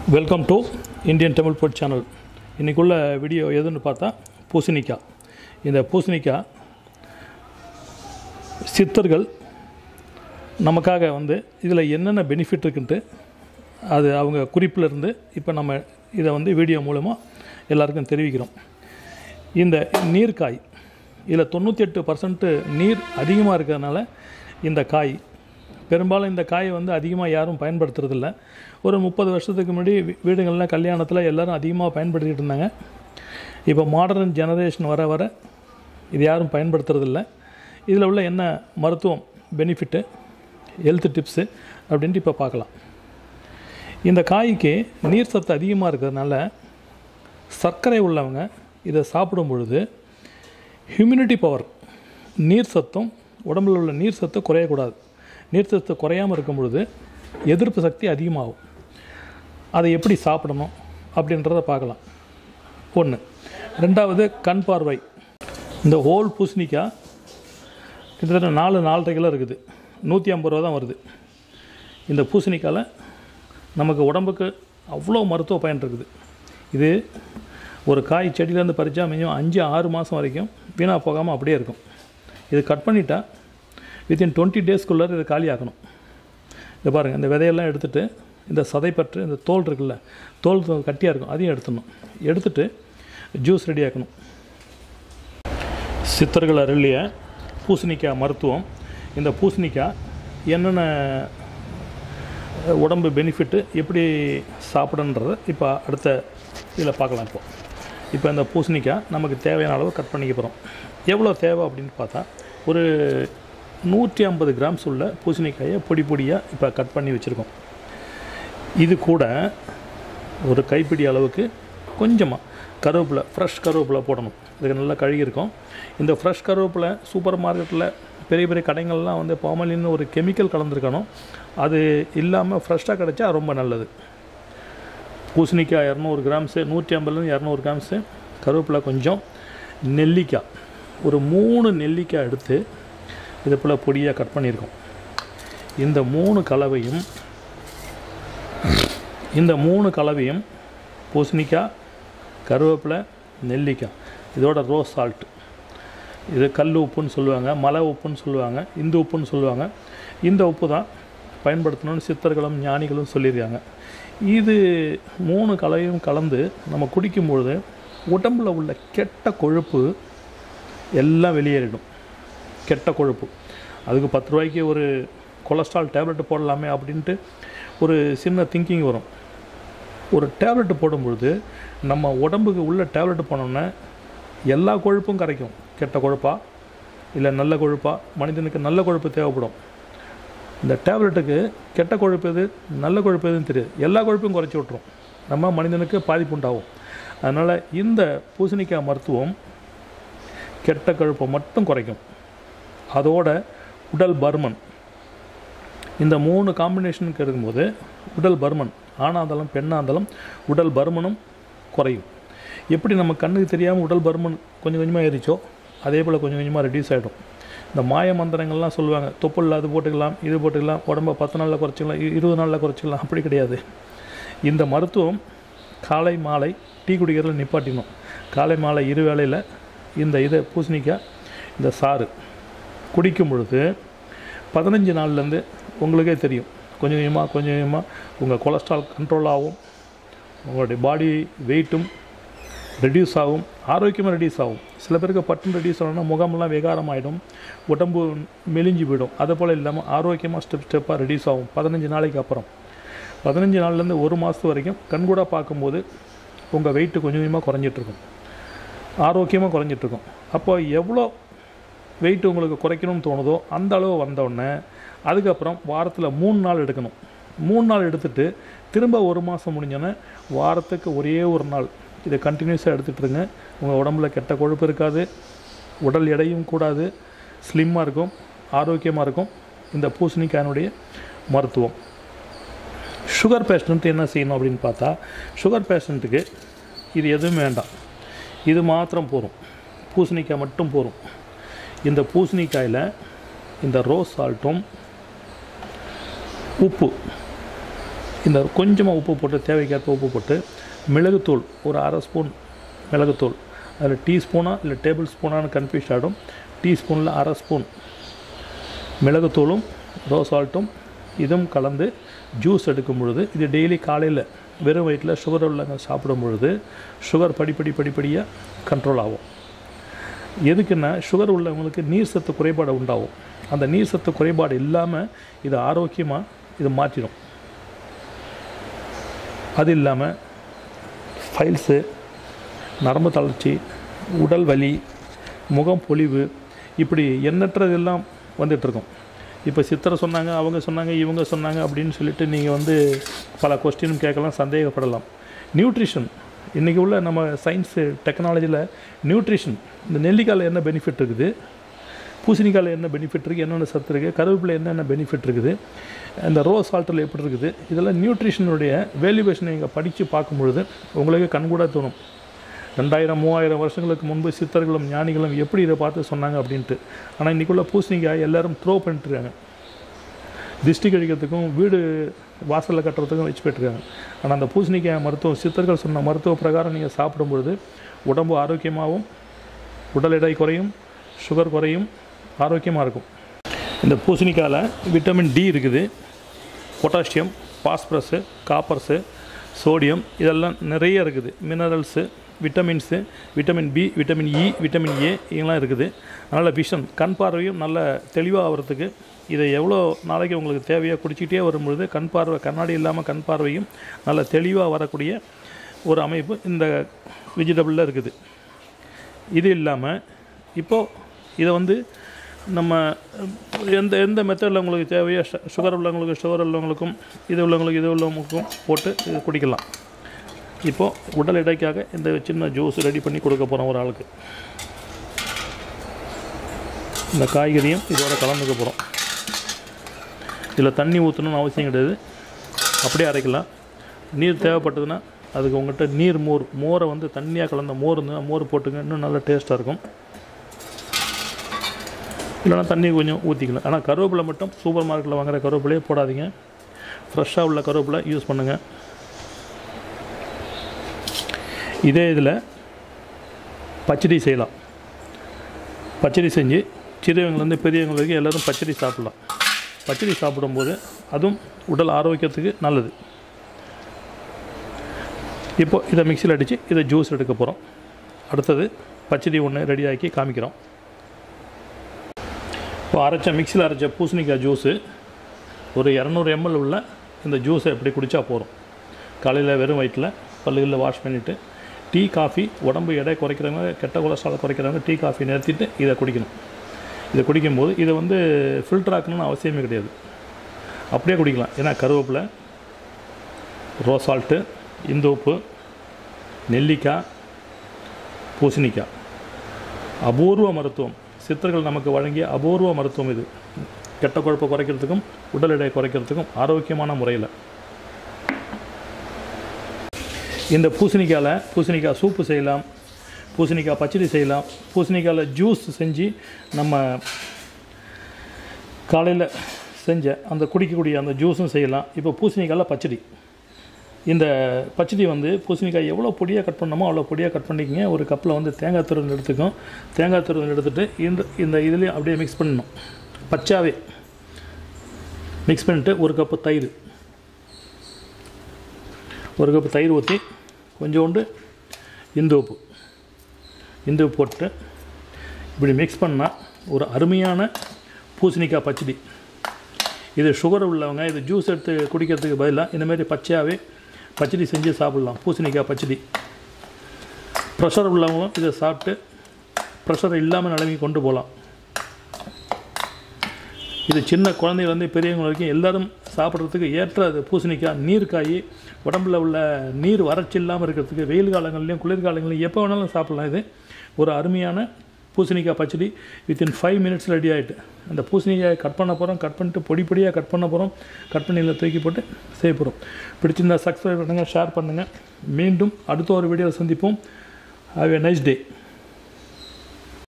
welcome to Indian Tamil food channel இன்றைக்குள்ள video எதுன்னு பார்த்தா பூசணிக்காய் இந்த பூசணிக்காய் சித்தர்கள் நமக்காக வந்து இதில் என்னென்ன பெனிஃபிட் இருக்குன்ட்டு அது அவங்க குறிப்பில் இருந்து இப்போ நம்ம இதை வந்து வீடியோ மூலமாக எல்லாருக்கும் தெரிவிக்கிறோம் இந்த நீர்க்காய் இதில் தொண்ணூற்றி எட்டு பர்சன்ட்டு நீர் அதிகமாக இருக்கிறதுனால இந்த காய் பெரும்பாலும் இந்த காயை வந்து அதிகமாக யாரும் பயன்படுத்துறதில்ல ஒரு முப்பது வருஷத்துக்கு முன்னாடி வீ- வீடுகளில் கல்யாணத்தில் எல்லாரும் அதிகமாக பயன்படுத்திகிட்டு இருந்தாங்க இப்போ மாடர்ன் ஜெனரேஷன் வர வர இது யாரும் பயன்படுத்துறதில்ல இதில் உள்ள என்ன மருத்துவம் பெனிஃபிட்டு ஹெல்த் டிப்ஸு அப்படின்ட்டு இப்போ பார்க்கலாம் இந்த காய்க்கு நீர் சத்து அதிகமாக இருக்கிறதுனால சர்க்கரை உள்ளவங்க இதை சாப்பிடும் பொழுது ஹியூமினிட்டி பவர் நீர் சத்தம் உடம்புல உள்ள நீர் சத்து குறையக்கூடாது நீர் சத்து குறையாமல் இருக்கும் பொழுது எதிர்ப்பு சக்தி அதிகமாகும் அதை எப்படி சாப்பிடணும் அப்படின்றத பார்க்கலாம் ஒன்று ரெண்டாவது கண் பார்வை இந்த ஹோல் பூசணிக்காய் கிட்டத்தட்ட நாலு நாலரை கிலோ இருக்குது நூற்றி ஐம்பது ரூபா தான் வருது இந்த பூசணிக்காயில் நமக்கு உடம்புக்கு அவ்வளோ மருத்துவ பயன் இருக்குது இது ஒரு காய் செடியிலேருந்து பறித்தா மினிமம் அஞ்சு ஆறு மாதம் வரைக்கும் வீணாக போகாமல் அப்படியே இருக்கும் இது கட் பண்ணிட்டா வித்தின் டுவெண்ட்டி டேஸ்க்குள்ளே இதை காலி ஆக்கணும் இதை பாருங்கள் இந்த விதையெல்லாம் எடுத்துகிட்டு இந்த சதைப்பற்று இந்த தோல் இருக்குல்ல தோல் கட்டியாக இருக்கும் அதையும் எடுத்துடணும் எடுத்துட்டு ஜூஸ் ரெடி ஆக்கணும் சித்தர்கள் அருளிய பூசணிக்காய் மருத்துவம் இந்த பூசணிக்காய் என்னென்ன உடம்பு பெனிஃபிட்டு எப்படி சாப்பிடன்றதை இப்போ அடுத்த இதில் பார்க்கலாம் இப்போ இப்போ இந்த பூசணிக்காய் நமக்கு தேவையான அளவு கட் பண்ணிக்க போகிறோம் எவ்வளோ தேவை அப்படின்னு பார்த்தா ஒரு நூற்றி ஐம்பது கிராம்ஸ் உள்ள பூசணிக்காயை பொடி பொடியாக இப்போ கட் பண்ணி வச்சுருக்கோம் இது கூட ஒரு கைப்பிடி அளவுக்கு கொஞ்சமாக கருவேப்பிலை ஃப்ரெஷ் கருவேப்பிலை போடணும் இதுக்கு நல்லா கழுகியிருக்கோம் இந்த ஃப்ரெஷ் கருவேப்பிலை சூப்பர் மார்க்கெட்டில் பெரிய பெரிய கடைகள்லாம் வந்து பாமலின்னு ஒரு கெமிக்கல் கலந்துருக்கணும் அது இல்லாமல் ஃப்ரெஷ்ஷாக கிடைச்சா ரொம்ப நல்லது பூசணிக்காய் இரநூறு கிராம்ஸு நூற்றி ஐம்பதுலேருந்து இரநூறு கிராம்ஸு கருவேப்பிலை கொஞ்சம் நெல்லிக்காய் ஒரு மூணு நெல்லிக்காய் எடுத்து இது போல் பொடியாக கட் பண்ணியிருக்கோம் இந்த மூணு கலவையும் இந்த மூணு கலவையும் பூசணிக்காய் கருவேப்பிலை நெல்லிக்காய் இதோட ரோஸ் சால்ட் இது கல் உப்புன்னு சொல்லுவாங்க மலை உப்புன்னு சொல்லுவாங்க இந்து உப்புன்னு சொல்லுவாங்க இந்த உப்பு தான் பயன்படுத்தணும்னு சித்தர்களும் ஞானிகளும் சொல்லியிருக்காங்க இது மூணு கலவையும் கலந்து நம்ம குடிக்கும்பொழுது உடம்புல உள்ள கெட்ட கொழுப்பு எல்லாம் வெளியேறிடும் கெட்ட கொழுப்பு அதுக்கு பத்து ரூபாய்க்கு ஒரு கொலஸ்ட்ரால் டேப்லெட் போடலாமே அப்படின்ட்டு ஒரு சின்ன திங்கிங் வரும் ஒரு டேப்லெட் போடும்பொழுது நம்ம உடம்புக்கு உள்ள டேப்லெட் போனோம்னா எல்லா கொழுப்பும் கரைக்கும் கெட்ட கொழுப்பா இல்லை நல்ல கொழுப்பா மனிதனுக்கு நல்ல கொழுப்பு தேவைப்படும் இந்த டேப்லெட்டுக்கு கெட்ட கொழுப்பு எது நல்ல கொழுப்பு எதுன்னு தெரியாது எல்லா கொழுப்பையும் குறைச்சி விட்ரும் நம்ம மனிதனுக்கு பாதிப்பு உண்டாகும் அதனால் இந்த பூசணிக்காய் மருத்துவம் கெட்ட கொழுப்பை மட்டும் குறைக்கும் அதோட உடல் பருமன் இந்த மூணு காம்பினேஷனுக்கு இருக்கும்போது உடல் பருமன் ஆணாக இருந்தாலும் பெண்ணாக இருந்தாலும் உடல் பருமனும் குறையும் எப்படி நம்ம கண்ணுக்கு தெரியாமல் உடல் பருமன் கொஞ்சம் கொஞ்சமாக ஏறிச்சோ அதே போல் கொஞ்சம் கொஞ்சமாக ரெடியூஸ் ஆகிடும் இந்த மாய மந்திரங்கள்லாம் சொல்லுவாங்க தொப்புள் அது போட்டுக்கலாம் இது போட்டுக்கலாம் உடம்ப பத்து நாளில் குறைச்சிக்கலாம் இ- இருபது நாளில் குறைச்சிக்கலாம் அப்படி கிடையாது இந்த மருத்துவம் காலை மாலை டீ குடிக்கிறதுல நிப்பாட்டினோம் காலை மாலை இரு வேளையில் இந்த இதை பூசணிக்காய் இந்த சாறு குடிக்கும் பொழுது பதினஞ்சு நாள்லேருந்து உங்களுக்கே தெரியும் கொஞ்சம் கொஞ்சமாக கொஞ்சம் கொஞ்சமாக உங்கள் கொலஸ்ட்ரால் கண்ட்ரோல் ஆகும் உங்களுடைய பாடி வெயிட்டும் ரெடியூஸ் ஆகும் ஆரோக்கியமாக ரெடியூஸ் ஆகும் சில பேருக்கு பட்டன் ரெடியூஸ் ஆகணும்னா முகமெல்லாம் விகாரம் ஆகிடும் உடம்பு மெலிஞ்சு போயிடும் அது போல் இல்லாமல் ஆரோக்கியமாக ஸ்டெப் ஸ்டெப்பாக ரெடியூஸ் ஆகும் பதினஞ்சு நாளைக்கு அப்புறம் பதினஞ்சு நாள்லேருந்து ஒரு மாதத்து வரைக்கும் கண்கூட பார்க்கும்போது உங்கள் வெயிட்டு கொஞ்சம் கொஞ்சமாக குறைஞ்சிட்ருக்கும் ஆரோக்கியமாக குறைஞ்சிட்ருக்கும் அப்போ எவ்வளோ வெயிட் உங்களுக்கு குறைக்கணும்னு தோணுதோ அந்த அளவு வந்தோடனே அதுக்கப்புறம் வாரத்தில் மூணு நாள் எடுக்கணும் மூணு நாள் எடுத்துட்டு திரும்ப ஒரு மாதம் முடிஞ்சோன்னே வாரத்துக்கு ஒரே ஒரு நாள் இதை கண்டினியூஸாக எடுத்துகிட்டு இருங்க உங்கள் உடம்புல கெட்ட கொழுப்பு இருக்காது உடல் எடையும் கூடாது ஸ்லிம்மாக இருக்கும் ஆரோக்கியமாக இருக்கும் இந்த பூசணிக்காயினுடைய மருத்துவம் சுகர் பேஷண்ட்டு என்ன செய்யணும் அப்படின்னு பார்த்தா சுகர் பேஷண்ட்டுக்கு இது எதுவும் வேண்டாம் இது மாத்திரம் போதும் பூசணிக்காய் மட்டும் போதும் இந்த பூசணிக்காயில் இந்த ரோஸ் சால்ட்டும் உப்பு இந்த கொஞ்சமாக உப்பு போட்டு தேவைக்கேற்ப உப்பு போட்டு மிளகுத்தூள் ஒரு அரை ஸ்பூன் மிளகுத்தூள் அதில் டீஸ்பூனா இல்லை டேபிள் ஸ்பூனான்னு கன்ஃபியூஸ் ஆகிடும் டீஸ்பூனில் அரை ஸ்பூன் மிளகுத்தூளும் ரோஸ் சால்ட்டும் இதுவும் கலந்து ஜூஸ் எடுக்கும் பொழுது இது டெய்லி காலையில் வெறும் வயிற்றில் சுகர் உள்ளவங்க சாப்பிடும் பொழுது சுகர் படிப்படி படிப்படியாக கண்ட்ரோல் ஆகும் எதுக்குன்னா சுகர் உள்ளவங்களுக்கு நீர் சத்து குறைபாடு உண்டாகும் அந்த நீர் சத்து குறைபாடு இல்லாமல் இது ஆரோக்கியமாக இது மாற்றிடும் அது இல்லாமல் ஃபைல்ஸு நரம்பு தளர்ச்சி உடல் வலி முகம் பொலிவு இப்படி எண்ணற்றதெல்லாம் வந்துட்டுருக்கும் இப்போ சித்தரை சொன்னாங்க அவங்க சொன்னாங்க இவங்க சொன்னாங்க அப்படின்னு சொல்லிட்டு நீங்கள் வந்து பல கொஸ்டினும் கேட்கலாம் சந்தேகப்படலாம் நியூட்ரிஷன் இன்றைக்கி உள்ள நம்ம சயின்ஸு டெக்னாலஜியில் நியூட்ரிஷன் இந்த நெல்லிக்காயில் என்ன பெனிஃபிட் இருக்குது பூசணிக்காயில் என்ன பெனிஃபிட் இருக்குது என்னென்ன சத்து இருக்குது கருவேப்பிலை என்னென்ன பெனிஃபிட் இருக்குது இந்த ரோஸ் சால்ட்டில் எப்படி இருக்குது இதெல்லாம் நியூட்ரிஷனுடைய வேல்யூவேஷனை நீங்கள் படித்து பார்க்கும் பொழுது உங்களுக்கு கண்கூட தோணும் ரெண்டாயிரம் மூவாயிரம் வருஷங்களுக்கு முன்பு சித்தர்களும் ஞானிகளும் எப்படி இதை பார்த்து சொன்னாங்க அப்படின்ட்டு ஆனால் இன்றைக்குள்ள பூசணிக்காய் எல்லாரும் த்ரோ பண்ணிட்டுருக்காங்க திஷ்டி கழிக்கிறதுக்கும் வீடு வாசலில் கட்டுறதுக்கும் வச்சு போயிட்டுருக்காங்க ஆனால் அந்த பூசணிக்காய் மருத்துவம் சித்தர்கள் சொன்ன மருத்துவ பிரகாரம் நீங்கள் சாப்பிடும்பொழுது உடம்பு ஆரோக்கியமாகவும் உடல் எடை குறையும் சுகர் குறையும் ஆரோக்கியமாக இருக்கும் இந்த பூசணிக்காயில் விட்டமின் டி இருக்குது பொட்டாசியம் பாஸ்பரஸு காப்பர்ஸு சோடியம் இதெல்லாம் நிறைய இருக்குது minerals vitamins vitamin B vitamin E vitamin A இதெல்லாம் இருக்குது அதனால் விஷன் கண் பார்வையும் நல்ல தெளிவாக ஆகிறதுக்கு இதை எவ்வளோ நாளைக்கு உங்களுக்கு தேவையோ குடிச்சிக்கிட்டே வரும்பொழுது கண் பார்வை கண்ணாடி இல்லாமல் கண் பார்வையும் நல்ல தெளிவாக வரக்கூடிய ஒரு அமைப்பு இந்த வெஜிடபிளில் இருக்குது இது இல்லாமல் இப்போது இதை வந்து நம்ம எந்த எந்த மெத்தடில் உங்களுக்கு தேவையோ சு- சுகர் உள்ளவங்களுக்கு சுகர் உள்ளவங்களுக்கும் இது உள்ளவங்களுக்கு இது உள்ளவங்களுக்கும் போட்டு இது குடிக்கலாம் இப்போது உடல் எடைக்காக இந்த சின்ன ஜூஸ் ரெடி பண்ணி கொடுக்க போகிறோம் ஒரு ஆளுக்கு இந்த காய்கறியும் இதோட கலந்துக்க போகிறோம் இதில் தண்ணி ஊற்றணும்னு அவசியம் கிடையாது அப்படியே அரைக்கலாம் நீர் தேவைப்பட்டதுன்னா அதுக்கு உங்கள்கிட்ட நீர் மோர் மோரை வந்து தண்ணியாக கலந்த மோர் இருந்தால் மோர் போட்டுங்க இன்னும் நல்லா டேஸ்ட்டாக இருக்கும் இல்லைனா தண்ணி கொஞ்சம் ஊற்றிக்கலாம் ஆனால் கருவேப்பிலை மட்டும் சூப்பர் மார்க்கெட்டில் வாங்குற கருவேப்பிலையே போடாதீங்க ஃப்ரெஷ்ஷாக உள்ள கருவேப்பிலை யூஸ் பண்ணுங்கள் இதே இதில் பச்சடி செய்யலாம் பச்சடி செஞ்சு சிறியவங்கலேருந்து பெரியவங்க வரைக்கும் எல்லோரும் பச்சடி சாப்பிட்லாம் பச்சடி சாப்பிடும்போது அதுவும் உடல் ஆரோக்கியத்துக்கு நல்லது இப்போ இதை மிக்சியில் அடித்து இதை ஜூஸ் எடுக்க போகிறோம் அடுத்தது பச்சடி ஒன்று ரெடியாக்கி காமிக்கிறோம் இப்போ அரைச்ச மிக்சியில் அரைச்ச பூசணிக்காய் ஜூஸு ஒரு இரநூறு எம்எல் உள்ள இந்த ஜூஸை எப்படி குடித்தா போதும் காலையில் வெறும் வயிற்றில் பல்லுகளில் வாஷ் பண்ணிவிட்டு டீ காஃபி உடம்பு எடை குறைக்கிறவங்க கெட்ட கொலஸ்ட்ரால் குறைக்கிறவங்க டீ காஃபி நிறுத்திட்டு இதை குடிக்கணும் இதை குடிக்கும்போது இதை வந்து ஃபில்டர் ஆக்கணும்னு அவசியமே கிடையாது அப்படியே குடிக்கலாம் ஏன்னா கருவேப்பிலை ரோஸ் சால்ட்டு இந்து உப்பு நெல்லிக்காய் பூசணிக்காய் அபூர்வ மருத்துவம் சித்தர்கள் நமக்கு வழங்கிய அபூர்வ மருத்துவம் இது கெட்ட கொழுப்பை குறைக்கிறதுக்கும் உடல் எடையை குறைக்கிறதுக்கும் ஆரோக்கியமான முறையில் இந்த பூசணிக்காயில் பூசணிக்காய் சூப்பு செய்யலாம் பூசணிக்காய் பச்சடி செய்யலாம் பூசணிக்காயில் ஜூஸ் செஞ்சு நம்ம காலையில் செஞ்ச அந்த குடிக்கக்கூடிய அந்த ஜூஸும் செய்யலாம் இப்போ பூசணிக்காயில் பச்சடி இந்த பச்சடி வந்து பூசணிக்காய் எவ்வளோ பொடியாக கட் பண்ணணுமோ அவ்வளோ பொடியாக கட் பண்ணிக்கங்க ஒரு கப்பில் வந்து தேங்காய் துருவல் எடுத்துக்கும் தேங்காய் துருவல் எடுத்துகிட்டு இந்த இந்த இதுலேயும் அப்படியே மிக்ஸ் பண்ணணும் பச்சாவே மிக்ஸ் பண்ணிட்டு ஒரு கப்பு தயிர் ஒரு கப்பு தயிர் ஊற்றி கொஞ்சோண்டு இந்து உப்பு இந்து உப்பு போட்டு இப்படி மிக்ஸ் பண்ணால் ஒரு அருமையான பூசணிக்காய் பச்சடி இது சுகர் உள்ளவங்க இது ஜூஸ் எடுத்து குடிக்கிறதுக்கு பதிலாக இந்தமாரி பச்சையாகவே பச்சடி செஞ்சு சாப்பிட்லாம் பூசணிக்காய் பச்சடி ப்ரெஷர் உள்ளவங்களும் இதை சாப்பிட்டு ப்ரெஷர் இல்லாமல் நிலைமை கொண்டு போகலாம் இது சின்ன குழந்தைங்கள்லேருந்து பெரியவங்க வரைக்கும் எல்லாரும் சாப்பிட்றதுக்கு ஏற்ற அது பூசணிக்காய் நீர்க்காய் உடம்புல உள்ள நீர் வறட்சி இல்லாமல் இருக்கிறதுக்கு வெயில் காலங்கள்லையும் குளிர்காலங்கள்லையும் எப்போ வேணாலும் சாப்பிட்லாம் இது ஒரு அருமையான பூசணிக்காய் பச்சடி வித்தின் ஃபைவ் மினிட்ஸ் ரெடி ஆகிட்டு அந்த பூசணிக்காயை கட் பண்ண போகிறோம் கட் பண்ணிட்டு பொடி பொடியாக கட் பண்ண போகிறோம் கட் பண்ணி இதில் தூக்கி போட்டு செய்ய போகிறோம் பிடிச்சிருந்தா சப்ஸ்கிரைப் பண்ணுங்கள் ஷேர் பண்ணுங்கள் மீண்டும் அடுத்த ஒரு வீடியோவில் சந்திப்போம் ஹாவ் எ நைஸ் டே